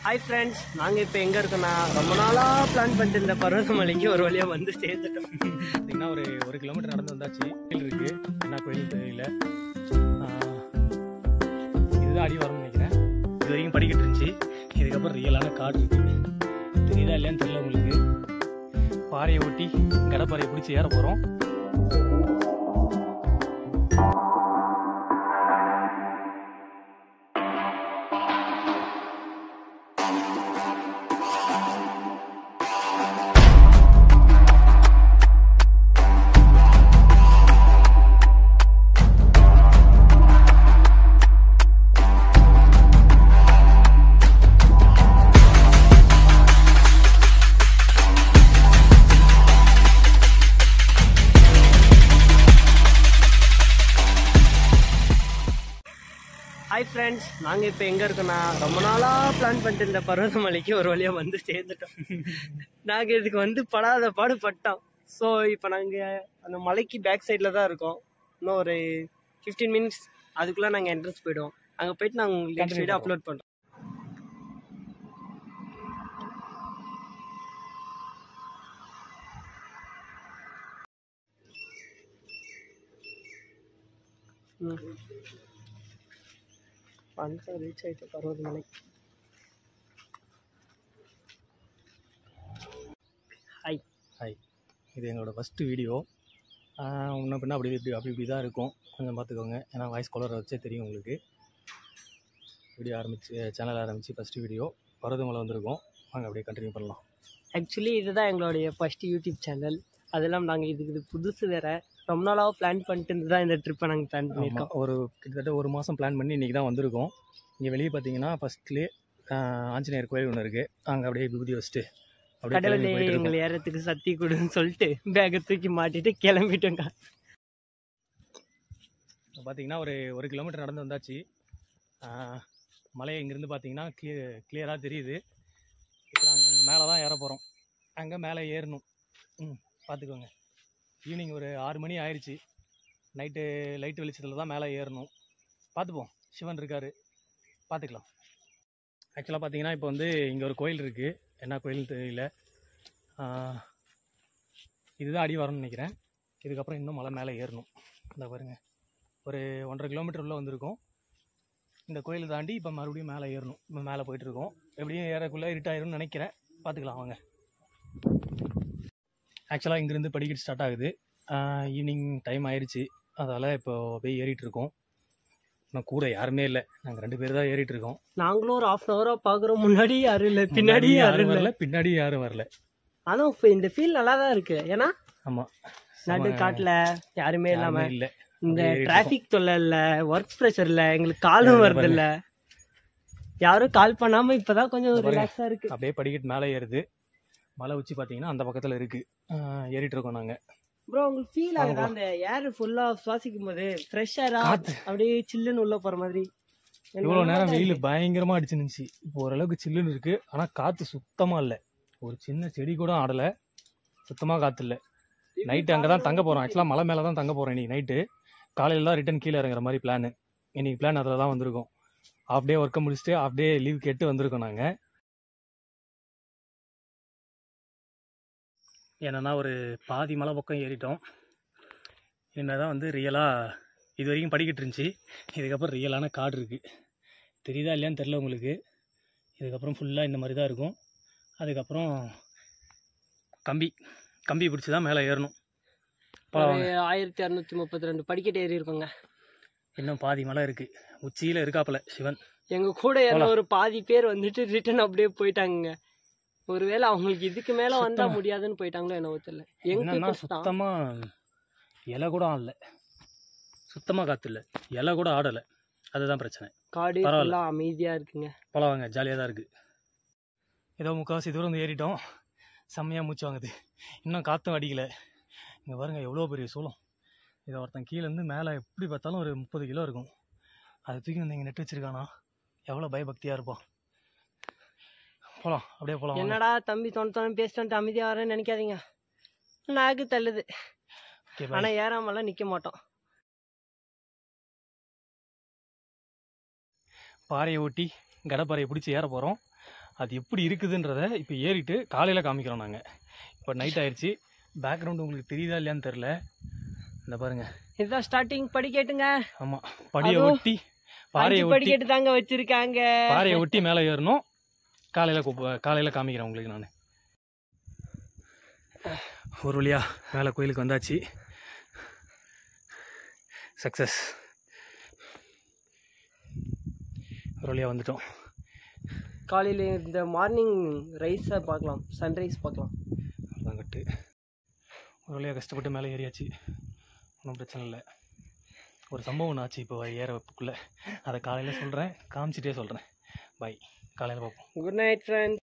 Hi friends நாங்கள் இப்போ எங்கே இருக்கோம்னா ரொம்ப நாளாக பிளான் பண்ணிட்டு இருந்த பர்வதமலைக்கு ஒரு வழியாக வந்து சேர்ந்துட்டோம் பார்த்தீங்கன்னா ஒரு ஒரு கிலோமீட்டர் நடந்து வந்தாச்சு கோயில் இருக்கு என்ன கோயில் தெரியல ஆஹ், இதுதான் அடி வரும்னு நினைக்கிறேன் இது வரைக்கும் படிக்கிட்டு இருந்துச்சு இதுக்கப்புறம் ரியலான காடு இருக்கு தெரியுதா இல்லையான்னு தெரியல உங்களுக்கு பாறையை ஒட்டி கடப்பாறையை பிடிச்சி ஏற போகிறோம் ஹாய் ஃப்ரெண்ட்ஸ் நாங்கள் இப்போ எங்கே இருக்கோம்னா ரொம்ப நாளாக பிளான் பண்ணிட்டு இருந்த பர்வதமலைக்கு ஒரு வழியாக வந்து சேர்ந்துட்டோம் நாங்கள் இதுக்கு வந்து படாத பாடு பட்டோம் ஸோ இப்போ நாங்கள் அந்த மலைக்கு பேக் சைடில் தான் இருக்கோம் இன்னும் ஒரு ஃபிஃப்டீன் மினிட்ஸ் அதுக்குள்ளே நாங்கள் என்ட்ரன்ஸ் போயிடுவோம் அங்கே போயிட்டு நாங்கள் உங்களுக்கு நெக்ஸ்ட் வீடியோ அப்லோட் பண்ணுறோம் வந்து ரீச் ஆகிட்டு பர்வதமலை ஹாய் ஹாய் இது எங்களோட ஃபஸ்ட்டு வீடியோ முன்ன பின்ன அப்படி இப்படி அப்படி இப்படி தான் இருக்கும் கொஞ்சம் பார்த்துக்கோங்க ஏன்னா வாய்ஸ் கலரை வச்சே தெரியும் உங்களுக்கு வீடியோ ஆரம்பிச்சு சேனல் ஆரம்பித்து ஃபஸ்ட்டு வீடியோ பரதமலை வந்திருக்கோம் வாங்க அப்படியே கண்டினியூ பண்ணலாம் ஆக்சுவலி இதுதான் எங்களுடைய ஃபர்ஸ்ட் யூடியூப் சேனல் அதெல்லாம் நாங்கள் இதுக்கு இது புதுசு வேற ரொம்ப நாளாக பிளான் பண்ணிட்டு இருந்து தான் இந்த ட்ரிப்பை நாங்கள் பிளான் ஆமா, பண்ணியிருக்கோம் ஒரு கிட்டத்தட்ட ஒரு மாதம் பிளான் பண்ணி இன்றைக்கி தான் வந்திருக்கோம் இங்கே வெளியே பார்த்தீங்கன்னா ஃபஸ்ட்லேயே ஆஞ்சநேயர் கோயில் ஒன்று இருக்குது அங்கே அப்படியே விபூதி வச்சுட்டு அப்படியே கடவுளே கிளம்பி போயிட்டு இருக்கோம் எங்களை ஏறத்துக்கு சக்தி கொடுன்னு சொல்லிட்டு பேக்கை தூக்கி மாட்டிட்டு கிளம்பிட்டோங்க இப்போ பார்த்தீங்கன்னா ஒரு ஒரு கிலோமீட்டர் நடந்து வந்தாச்சு ஆஹ், மலை இங்கேருந்து பார்த்தீங்கன்னா கிளியர் கிளியராக தெரியுது இப்போ நாங்கள் அங்கே மேலே தான் ஏற போகிறோம் அங்கே மேலே ஏறணும் ம் பார்த்துக்கோங்க ஈவினிங் ஒரு ஆறு மணி ஆயிடுச்சு நைட்டு லைட்டு வெளிச்சத்தில் தான் மேலே ஏறணும் பார்த்துப்போம் சிவன் இருக்கார் பார்த்துக்கலாம் ஆக்சுவலாக பார்த்தீங்கன்னா இப்போ வந்து இங்கே ஒரு கோயில் இருக்குது என்ன கோயில்னு தெரியல ஆஹ், இதுதான் அடி வரும்னு நினைக்கிறேன் இதுக்கப்புறம் இன்னும் மலை மேலே ஏறணும் இந்த பாருங்க ஒரு ஒன்றரை கிலோமீட்டர் உள்ள வந்திருக்கோம் இந்த கோயிலை தாண்டி இப்போ மறுபடியும் மேலே ஏறணும் இப்போ மேலே போயிட்டுருக்கோம் எப்படியும் ஏறக்குள்ளே இருட்டாயிரும்னு நினைக்கிறேன் பார்த்துக்கலாம் வாங்க ஆக்சுவலாக இங்கேருந்து படிக்கட்டு ஸ்டார்ட் ஆகுது ஈவினிங் டைம் ஆயிடுச்சு அதால் இப்போ அப்படியே ஏறிட்டு இருக்கோம் இன்னும் கூட யாருமே இல்லை நாங்கள் ரெண்டு பேர் தான் ஏறிட்டு இருக்கோம் நாங்களும் ஒரு ஹாஃப் அன் ஹவராக பார்க்குறோம் முன்னாடி யாரும் இல்லை பின்னாடி யாரும் இல்லை வரல பின்னாடி யாரும் வரல அதுவும் இப்போ இந்த ஃபீல் நல்லா தான் இருக்கு ஏன்னா ஆமாம் நடு காட்டில் யாருமே இல்லாம இல்லை இந்த அப்படியே ஏறிட்டு டிராஃபிக் தொல்லை இல்ல ஒர்க் ப்ரெஷர் இல்ல எங்களுக்கு காலும் வருது இல்ல யாரும் கால் பண்ணாம இப்பதான் கொஞ்சம் பாருங்க. ரிலாக்ஸா இருக்கு அப்படியே படிக்கட்டு மேலே ஏறுது மலை உச்சி பார்த்தீங்கன்னா அந்த பக்கத்தில் இருக்குது ஏறிட்டு இருக்கோம் நாங்கள் ப்ரோ உங்களுக்கு ஃபீல் ஆகுதா அந்த ஏர் ஃபுல்லா சுவாசிக்கும் போது ஃப்ரெஷ் ஏரா காத்து. அப்படியே சில்லுன்னு உள்ள போற மாதிரி எனக்கு இவ்வளோ நல்லா நேரம் தான் வெயில் இருக்கு. பயங்கரமா அடிச்சுருந்துச்சு இப்போ ஓரளவுக்கு சில்லுன்னு இருக்கு ஆனா காத்து சுத்தமா இல்ல ஒரு சின்ன செடி கூட ஆடல சுத்தமா காத்து இல்ல நைட்டு அங்கே தான் தங்க போறோம் ஆக்சுவலாக மலை மேலே தான் தங்க போறோம் இன்னைக்கு நைட்டு காலையில தான் ரிட்டன் கீழே இறங்குற மாதிரி பிளான் இன்னைக்கு பிளான் அதில் தான் வந்திருக்கோம் ஆஃப் டே ஒர்க்கை முடிச்சுட்டு ஆஃப் டே லீவ் கேட்டு வந்திருக்கோம் நாங்கள் என்னன்னா ஒரு பாதி மலை பக்கம் ஏறிட்டோம் என்னதான் வந்து ரியலாக இது வரைக்கும் படிக்கிட்டு இருந்துச்சு இதுக்கப்புறம் ரியலான காடு இருக்குது தெரியுதா இல்லையான்னு தெரில உங்களுக்கு இதுக்கப்புறம் ஃபுல்லாக இந்த மாதிரி தான் இருக்கும் அதுக்கப்புறம் கம்பி கம்பி பிடிச்சி தான் மேலே ஏறணும் போலாம் வாங்க. ஒரு ஆயிரத்தி அறுநூத்தி முப்பத்தி ரெண்டு படிக்கட்டு ஏறி இருக்கோங்க இன்னும் பாதி மலை இருக்குது உச்சியில் இருக்காப்புல சிவன் எங்க கூட ஏறின ஒரு பாதி பேர் வந்துட்டு ரிட்டர்ன் அப்படியே போயிட்டாங்க ஒருவேளை அவங்களுக்கு இதுக்கு மேல வந்தா முடியாதுன்னு போயிட்டாங்களோ என்னவோ தெரியல எங்க என்னன்னா பேப்பர்ஸ் தான் சுத்தமாக இலை கூட ஆடல சுத்தமாக காற்று இல்லை இலை கூட ஆடலை அதுதான் பிரச்சனை காடு பரவாயில்ல. ஃபுல்லா அமைதியா இருக்குங்க போலாம் வாங்க ஜாலியாக தான் இருக்குது ஏதோ முக்கால்வாசி தூரம் வந்து ஏறிட்டோம் செம்மையாக மூச்சு வாங்குது இன்னும் காற்றும் அடிக்கல இங்கே பாருங்க எவ்வளோ பெரிய சூளம் இதை ஒருத்தன் கீழேருந்து மேலே எப்படி பார்த்தாலும் ஒரு முப்பது கிலோ இருக்கும் அதை தூக்கி வந்து இங்கே நெட்டு வச்சிருக்கானா எவ்வளோ பயபக்தியாக இருப்பான் போகலாம் அப்படியே போகலாம் என்னடா தம்பி தொண தொண பேசிட்டு அமைதியா வரேன்னு நினைக்காதீங்க நாக்கு தள்ளுது ஓகே ஆனா ஏறாமலாம் நிக்க மாட்டோம் பாறையை ஒட்டி கடப்பாறையை பிடிச்சி ஏற போகிறோம் அது எப்படி இருக்குதுன்றத இப்போ ஏறிட்டு காலையில் காமிக்கிறோம் நாங்கள் இப்போ நைட் ஆயிடுச்சு பேக்ரவுண்டு உங்களுக்கு தெரியுதா இல்லையான்னு தெரில இந்த பாருங்க இதுதான் ஸ்டார்டிங் படிக்கட்டுங்க ஆமாம் படியை அதுவும் ஒட்டி பாறையை அஞ்சு ஒட்டி படிக்கட்டு தாங்க வச்சிருக்காங்க பாறையை ஒட்டி மேலே ஏறணும் காலையில் காலையில் காமிக்கிறேன் உங்களுக்கு நான் ஒரு வழியா மேலே கோயிலுக்கு வந்தாச்சு சக்ஸஸ் ஒரு வழியாக வந்துட்டோம் காலையில இந்த மார்னிங் ரைஸை பார்க்கலாம் சன்ரைஸ் பார்க்கலாம் அதான் கட்டு ஒரு வழியாக கஷ்டப்பட்டு மேலே ஏறியாச்சு ஒன்றும் பிரச்சனை இல்லை ஒரு சம்பவம் ஒன்று ஆச்சு இப்போ ஏற வைப்புக்குள்ளே அதை காலையில் சொல்கிறேன் காமிச்சிட்டே சொல்கிறேன் பாய் காலையில் பார்ப்போம் குட் நைட் ஃப்ரெண்ட்